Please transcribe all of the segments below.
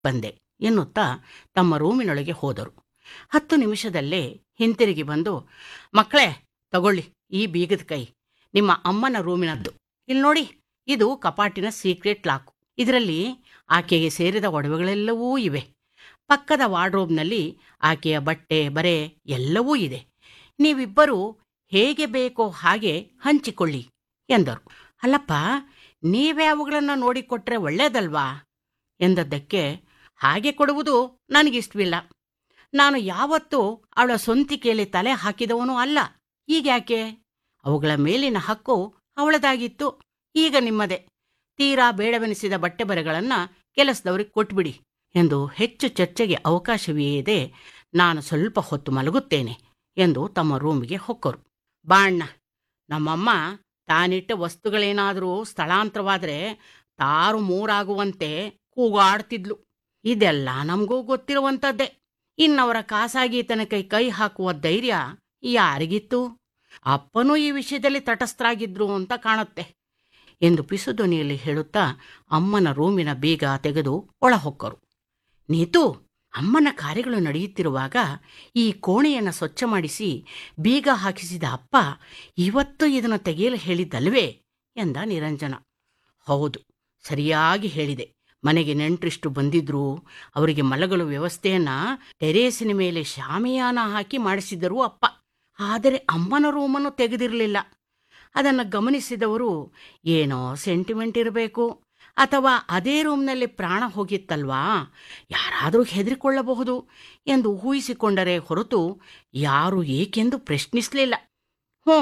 ಬಂದೆ ಎನ್ನುತ್ತಾ ತಮ್ಮ ರೂಮಿನೊಳಗೆ ಹೋದರು ಹತ್ತು ನಿಮಿಷದಲ್ಲೇ ಹಿಂತಿರುಗಿ ಬಂದು ಮಕ್ಕಳೇ ತಗೊಳ್ಳಿ ಈ ಬೀಗದ ಕೈ ನಿಮ್ಮ ಅಮ್ಮನ ರೂಮಿನದ್ದು ಇಲ್ಲಿ ನೋಡಿ ಇದು ಕಪಾಟಿನ ಸೀಕ್ರೆಟ್ ಲಾಕ್ ಇದರಲ್ಲಿ ಆಕೆಗೆ ಸೇರಿದ ಒಡವೆಗಳೆಲ್ಲವೂ ಇವೆ ಪಕ್ಕದ ವಾರ್ಡ್ರೋಬ್ನಲ್ಲಿ ಆಕೆಯ ಬಟ್ಟೆ ಬರೆ ಎಲ್ಲವೂ ಇದೆ ನೀವಿಬ್ಬರೂ ಹೇಗೆ ಬೇಕೋ ಹಾಗೆ ಹಂಚಿಕೊಳ್ಳಿ ಎಂದರು ಅಲ್ಲಪ್ಪ ನೀವೇ ಅವುಗಳನ್ನು ನೋಡಿಕೊಟ್ರೆ ಒಳ್ಳೇದಲ್ವಾ ಎಂದದ್ದಕ್ಕೆ ಹಾಗೆ ಕೊಡುವುದು ನನಗಿಷ್ಟವಿಲ್ಲ ನಾನು ಯಾವತ್ತೂ ಅವಳ ಸ್ವಂತಿಕೆಯಲ್ಲಿ ತಲೆ ಹಾಕಿದವನೂ ಅಲ್ಲ ಈಗ್ಯಾಕೆ ಅವುಗಳ ಮೇಲಿನ ಹಕ್ಕು ಅವಳದಾಗಿತ್ತು ಈಗ ನಿಮ್ಮದೇ ತೀರಾ ಬೇಡವೆನಿಸಿದ ಬಟ್ಟೆ ಬರೆಗಳನ್ನ ಕೆಲಸದವ್ರಿಗೆ ಕೊಟ್ಬಿಡಿ ಎಂದು ಹೆಚ್ಚು ಚರ್ಚೆಗೆ ಅವಕಾಶವಿಯದೆ ನಾನು ಸ್ವಲ್ಪ ಹೊತ್ತು ಮಲಗುತ್ತೇನೆ ಎಂದು ತಮ್ಮ ರೂಮಿಗೆ ಹೊಕ್ಕರು ಬಾಣ್ಣ ನಮ್ಮಮ್ಮ ತಾನಿಟ್ಟ ವಸ್ತುಗಳೇನಾದರೂ ಸ್ಥಳಾಂತರವಾದರೆ ತಾರು ಮೂರಾಗುವಂತೆ ಕೂಗಾಡ್ತಿದ್ಲು ಇದೆಲ್ಲ ನಮಗೂ ಗೊತ್ತಿರುವಂಥದ್ದೇ ಇನ್ನವರ ಖಾಸಗಿ ತನಕ ಕೈ ಹಾಕುವ ಧೈರ್ಯ ಯಾರಿಗಿತ್ತು ಅಪ್ಪನೂ ಈ ವಿಷಯದಲ್ಲಿ ತಟಸ್ಥರಾಗಿದ್ರು ಅಂತ ಕಾಣುತ್ತೆ ಎಂದು ಪಿಸುಧ್ವನಿಯಲ್ಲಿ ಹೇಳುತ್ತಾ ಅಮ್ಮನ ರೂಮಿನ ಬೀಗ ತೆಗೆದು ಒಳಹೊಕ್ಕರು ನೀತು ಅಮ್ಮನ ಕಾರ್ಯಗಳು ನಡೆಯುತ್ತಿರುವಾಗ ಈ ಕೋಣೆಯನ್ನು ಸ್ವಚ್ಛ ಮಾಡಿಸಿ ಬೀಗ ಹಾಕಿಸಿದ ಅಪ್ಪ ಇವತ್ತು ಇದನ್ನು ತೆಗೆಯಲು ಹೇಳಿದ್ದಲ್ವೇ ಎಂದ ನಿರಂಜನ ಹೌದು ಸರಿಯಾಗಿ ಹೇಳಿದೆ ಮನೆಗೆ ನೆಂಟ್ರಿಷ್ಟು ಬಂದಿದ್ರು ಅವರಿಗೆ ಮಲಗಲು ವ್ಯವಸ್ಥೆಯನ್ನ ಟೆರೇಸಿನ ಮೇಲೆ ಶಾಮಿಯಾನ ಹಾಕಿ ಮಾಡಿಸಿದರು ಅಪ್ಪ ಆದರೆ ಅಮ್ಮನ ರೂಮನ್ನು ತೆಗೆದಿರಲಿಲ್ಲ ಅದನ್ನು ಗಮನಿಸಿದವರು ಏನೋ ಸೆಂಟಿಮೆಂಟ್ ಇರಬೇಕು ಅಥವಾ ಅದೇ ರೂಮ್ನಲ್ಲಿ ಪ್ರಾಣ ಹೋಗಿತ್ತಲ್ವಾ ಯಾರಾದರೂ ಹೆದರಿಕೊಳ್ಳಬಹುದು ಎಂದು ಊಹಿಸಿಕೊಂಡರೆ ಹೊರತು ಯಾರು ಏಕೆಂದು ಪ್ರಶ್ನಿಸಲಿಲ್ಲ ಹ್ಞೂ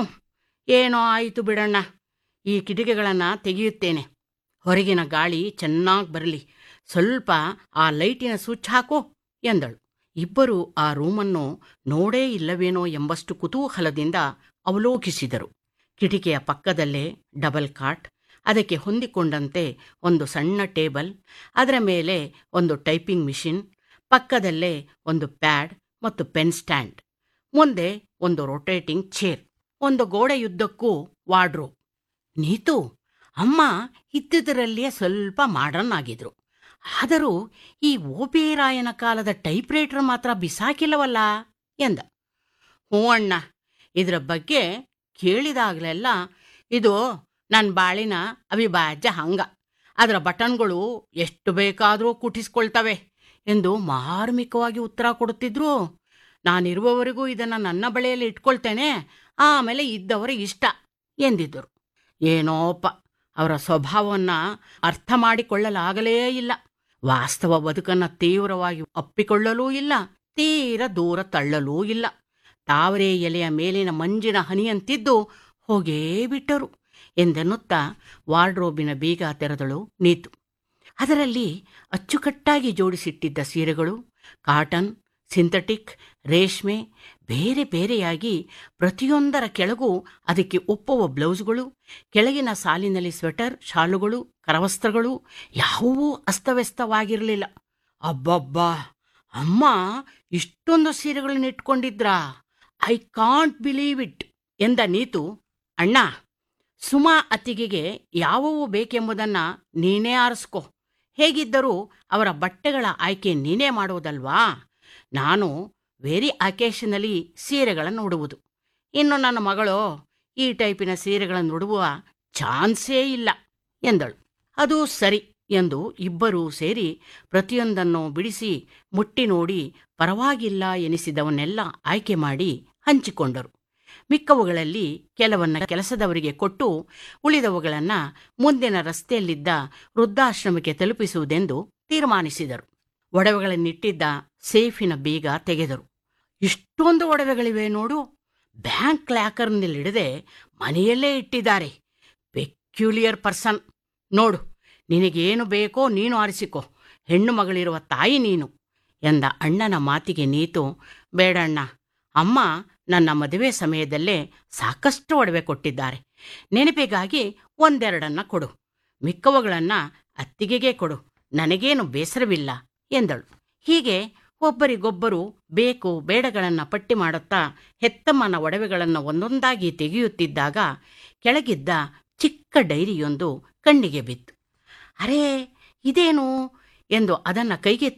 ಏನೋ ಆಯಿತು ಬಿಡಣ್ಣ ಈ ಕಿಟಿಕಿಗಳನ್ನು ತೆಗೆಯುತ್ತೇನೆ ಹೊರಗಿನ ಗಾಳಿ ಚೆನ್ನಾಗಿ ಬರಲಿ ಸ್ವಲ್ಪ ಆ ಲೈಟಿನ ಸ್ವಿಚ್ ಹಾಕು ಎಂದಳು ಇಬ್ಬರು ಆ ರೂಮನ್ನು ನೋಡೇ ಇಲ್ಲವೇನೋ ಎಂಬಷ್ಟು ಕುತೂಹಲದಿಂದ ಅವಲೋಕಿಸಿದರು ಕಿಟಿಕಿಯ ಪಕ್ಕದಲ್ಲೇ ಡಬಲ್ ಕಾಟ್ ಅದಕ್ಕೆ ಹೊಂದಿಕೊಂಡಂತೆ ಒಂದು ಸಣ್ಣ ಟೇಬಲ್ ಅದರ ಮೇಲೆ ಒಂದು ಟೈಪಿಂಗ್ ಮಿಷಿನ್ ಪಕ್ಕದಲ್ಲೇ ಒಂದು ಪ್ಯಾಡ್ ಮತ್ತು ಪೆನ್ ಸ್ಟ್ಯಾಂಡ್ ಮುಂದೆ ಒಂದು ರೊಟೇಟಿಂಗ್ ಚೇರ್ ಒಂದು ಗೋಡೆಯುದ್ದಕ್ಕೂ ವಾರ್ಡ್ರೋಬ್ ನೀತು ಅಮ್ಮ ಇದ್ದುದರಲ್ಲಿಯೇ ಸ್ವಲ್ಪ ಮಾಡರ್ನ್ ಆಗಿದ್ರು ಆದರೂ ಈ ಓಬೇರಾಯನ ಕಾಲದ ಟೈಪ್ ರೈಟರ್ ಮಾತ್ರ ಬಿಸಾಕಿಲ್ಲವಲ್ಲ ಎಂದ ಹ್ಞೂ ಅಣ್ಣ ಇದರ ಬಗ್ಗೆ ಕೇಳಿದಾಗಲೆಲ್ಲ ಇದು ನನ್ನ ಬಾಳಿನ ಅವಿಭಾಜ್ಯ ಹಂಗ ಅದರ ಬಟನ್ಗಳು ಎಷ್ಟು ಬೇಕಾದರೂ ಕುಟಿಸ್ಕೊಳ್ತವೆ ಎಂದು ಮಾರ್ಮಿಕವಾಗಿ ಉತ್ತರ ಕೊಡುತ್ತಿದ್ರು ನಾನಿರುವವರೆಗೂ ಇದನ್ನು ನನ್ನ ಬಳಿಯಲ್ಲಿ ಇಟ್ಕೊಳ್ತೇನೆ ಆಮೇಲೆ ಇದ್ದವರ ಇಷ್ಟ ಎಂದಿದ್ದರು ಏನೋಪ್ಪ ಅವರ ಸ್ವಭಾವವನ್ನು ಅರ್ಥ ಮಾಡಿಕೊಳ್ಳಲಾಗಲೇ ಇಲ್ಲ ವಾಸ್ತವ ಬದುಕನ್ನು ತೀವ್ರವಾಗಿ ಅಪ್ಪಿಕೊಳ್ಳಲೂ ಇಲ್ಲ ತೀರ ದೂರ ತಳ್ಳಲೂ ಇಲ್ಲ ತಾವರೆ ಎಲೆಯ ಮೇಲಿನ ಮಂಜಿನ ಹನಿಯಂತಿದ್ದು ಹೋಗೇ ಬಿಟ್ಟರು ಎಂದೆನ್ನುತ್ತಾ ವಾರ್ಡ್ರೋಬಿನ ಬೀಗ ತೆರೆದಳು ನೀತು ಅದರಲ್ಲಿ ಅಚ್ಚುಕಟ್ಟಾಗಿ ಜೋಡಿಸಿಟ್ಟಿದ್ದ ಸೀರೆಗಳು ಕಾಟನ್ ಸಿಂಥೆಟಿಕ್ ರೇಷ್ಮೆ ಬೇರೆ ಬೇರೆಯಾಗಿ ಪ್ರತಿಯೊಂದರ ಕೆಳಗೂ ಅದಕ್ಕೆ ಒಪ್ಪುವ ಬ್ಲೌಸ್ಗಳು ಕೆಳಗಿನ ಸಾಲಿನಲ್ಲಿ ಸ್ವೆಟರ್ ಶಾಲುಗಳು ಕರವಸ್ತ್ರಗಳು ಯಾವುವೂ ಅಸ್ತವ್ಯಸ್ತವಾಗಿರಲಿಲ್ಲ ಅಬ್ಬಬ್ಬಾ ಅಮ್ಮ ಇಷ್ಟೊಂದು ಸೀರೆಗಳನ್ನ ಇಟ್ಕೊಂಡಿದ್ರಾ ಐ ಕಾಂಟ್ ಬಿಲೀವ್ ಇಟ್ ಎಂದ ನೀತು ಅಣ್ಣ ಸುಮಾ ಅತ್ತಿಗೆಗೆ ಯಾವುವು ಬೇಕೆಂಬುದನ್ನು ನೀನೇ ಆರಿಸ್ಕೊ ಹೇಗಿದ್ದರೂ ಅವರ ಬಟ್ಟೆಗಳ ಆಯ್ಕೆ ನೀನೇ ಮಾಡುವುದಲ್ವಾ ನಾನು ವೆರಿ ಅಕೇಶನಲ್ಲಿ ಸೀರೆಗಳನ್ನು ಉಡುವುದು ಇನ್ನು ನನ್ನ ಮಗಳು ಈ ಟೈಪಿನ ಸೀರೆಗಳನ್ನು ಉಡುವ ಚಾನ್ಸೇ ಇಲ್ಲ ಎಂದಳು ಅದು ಸರಿ ಎಂದು ಇಬ್ಬರೂ ಸೇರಿ ಪ್ರತಿಯೊಂದನ್ನು ಬಿಡಿಸಿ ಮುಟ್ಟಿ ನೋಡಿ ಪರವಾಗಿಲ್ಲ ಎನಿಸಿದವನ್ನೆಲ್ಲ ಆಯ್ಕೆ ಮಾಡಿ ಹಂಚಿಕೊಂಡರು ಮಿಕ್ಕವುಗಳಲ್ಲಿ ಕೆಲವನ್ನ ಕೆಲಸದವರಿಗೆ ಕೊಟ್ಟು ಉಳಿದವುಗಳನ್ನ ಮುಂದಿನ ರಸ್ತೆಯಲ್ಲಿದ್ದ ವೃದ್ಧಾಶ್ರಮಕ್ಕೆ ತಲುಪಿಸುವುದೆಂದು ತೀರ್ಮಾನಿಸಿದರು ಒಡವೆಗಳನ್ನಿಟ್ಟಿದ್ದ ಸೇಫಿನ ಬೀಗ ತೆಗೆದರು ಇಷ್ಟೊಂದು ಒಡವೆಗಳಿವೆ ನೋಡು ಬ್ಯಾಂಕ್ ಲ್ಯಾಕರ್ನಲ್ಲಿಡದೆ ಮನೆಯಲ್ಲೇ ಇಟ್ಟಿದ್ದಾರೆ ಪೆಕ್ಯುಲಿಯರ್ ಪರ್ಸನ್ ನೋಡು ನಿನಗೇನು ಬೇಕೋ ನೀನು ಆರಿಸಿಕೊ ಹೆಣ್ಣು ಮಗಳಿರುವ ತಾಯಿ ನೀನು ಎಂದ ಅಣ್ಣನ ಮಾತಿಗೆ ನೀತು ಬೇಡಣ್ಣ ಅಮ್ಮ ನನ್ನ ಮದುವೆ ಸಮಯದಲ್ಲೇ ಸಾಕಷ್ಟು ಒಡವೆ ಕೊಟ್ಟಿದ್ದಾರೆ ನೆನಪಿಗಾಗಿ ಒಂದೆರಡನ್ನ ಕೊಡು ಮಿಕ್ಕವುಗಳನ್ನ ಅತ್ತಿಗೆಗೆ ಕೊಡು ನನಗೇನು ಬೇಸರವಿಲ್ಲ ಎಂದಳು ಹೀಗೆ ಒಬ್ಬರಿಗೊಬ್ಬರು ಬೇಕು ಬೇಡಗಳನ್ನ ಪಟ್ಟಿ ಮಾಡುತ್ತಾ ಹೆತ್ತಮ್ಮನ ಒಡವೆಗಳನ್ನು ಒಂದೊಂದಾಗಿ ತೆಗೆಯುತ್ತಿದ್ದಾಗ ಕೆಳಗಿದ್ದ ಚಿಕ್ಕ ಡೈರಿಯೊಂದು ಕಣ್ಣಿಗೆ ಬಿತ್ತು ಅರೇ ಇದೇನು ಎಂದು ಅದನ್ನು ಕೈಗೆ